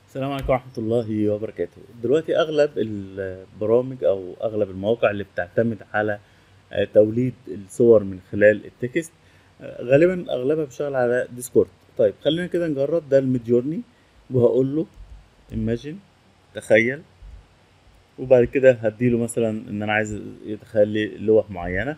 السلام عليكم ورحمة الله وبركاته دلوقتي أغلب البرامج أو أغلب المواقع اللي بتعتمد على آه، توليد الصور من خلال التكست آه، غالبا أغلبها بتشتغل على ديسكورد طيب خلينا كده نجرب ده الميدجورني وهقول له imagine تخيل وبعد كده هديله مثلا ان انا عايز يتخيل لي لوح معينة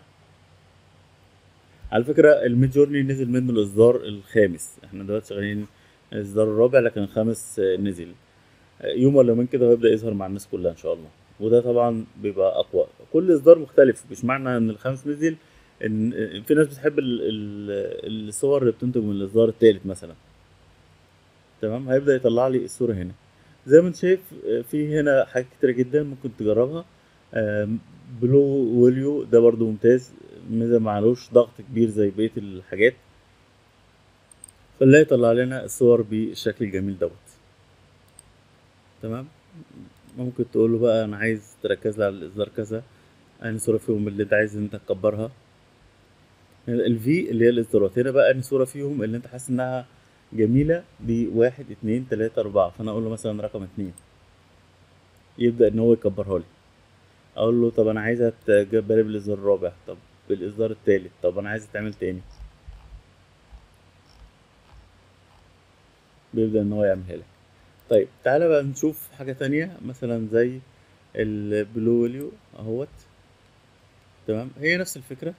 على فكرة الميدجورني نزل منه الإصدار الخامس احنا دلوقتي شغالين الإصدار الرابع لكن الخامس آه، نزل آه، يوم ولا يومين كده ويبدأ يظهر مع الناس كلها إن شاء الله وده طبعا بيبقى أقوى كل إصدار مختلف مش معنى إن الخامس نزل إن آه، في ناس بتحب ال- ال- الصور اللي بتنتج من الإصدار التالت مثلا تمام هيبدأ يطلع لي الصورة هنا زي ما انت شايف آه، في هنا حاجات كتيرة جدا ممكن تجربها آم، بلو ويليو ده برضو ممتاز ميزة معلوش ضغط كبير زي بقية الحاجات فنلاقي يطلع لنا الصور بالشكل الجميل دوت تمام ممكن تقول له بقى انا عايز تركز لي على الاصدار كذا انهي صورة فيهم اللي انت عايز ان انت تكبرها الفي اللي هي الاصدارات هنا بقى انهي صورة فيهم اللي انت حاسس انها جميلة دي واحد اتنين تلاتة اربعة فانا اقول له مثلا رقم اتنين يبدأ ان هو يكبرها لي اقول له طب انا عايزها تجيبها لي بالاصدار الرابع طب بالاصدار التالت طب انا عايز تعمل تاني بيبدأ ان هو يعملها لك طيب تعالى بقى نشوف حاجة تانية مثلا زي البلو ويليو اهوت تمام هي نفس الفكرة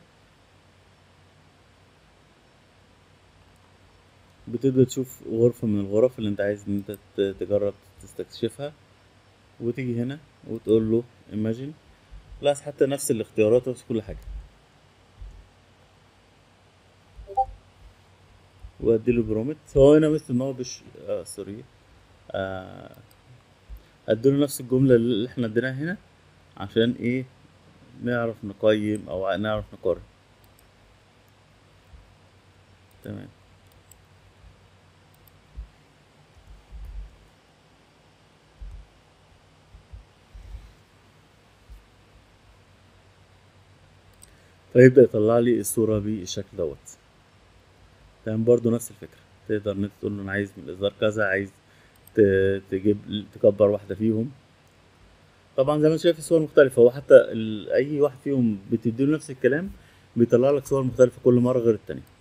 بتبدأ تشوف غرفة من الغرف اللي انت عايز ان انت ت- تجرب تستكشفها وتيجي هنا وتقول له imagine لاحظ حتى نفس الاختيارات ونفس كل حاجة واديله برومت هو هنا مثل ان هو بش آه سوري آه اديله نفس الجملة اللي احنا اديناها هنا عشان ايه نعرف نقيم او نعرف نقارن تمام فيبدأ يطلع لي الصورة بالشكل دوت تمام برضو نفس الفكرة تقدر ان انت تقول له انا عايز من الاصدار كذا عايز ت- تجيب تكبر واحدة فيهم طبعا زي ما انت شايف الصور مختلفة هو حتى ال... اي واحد فيهم بتديله نفس الكلام بيطلع لك صور مختلفة كل مرة غير التانية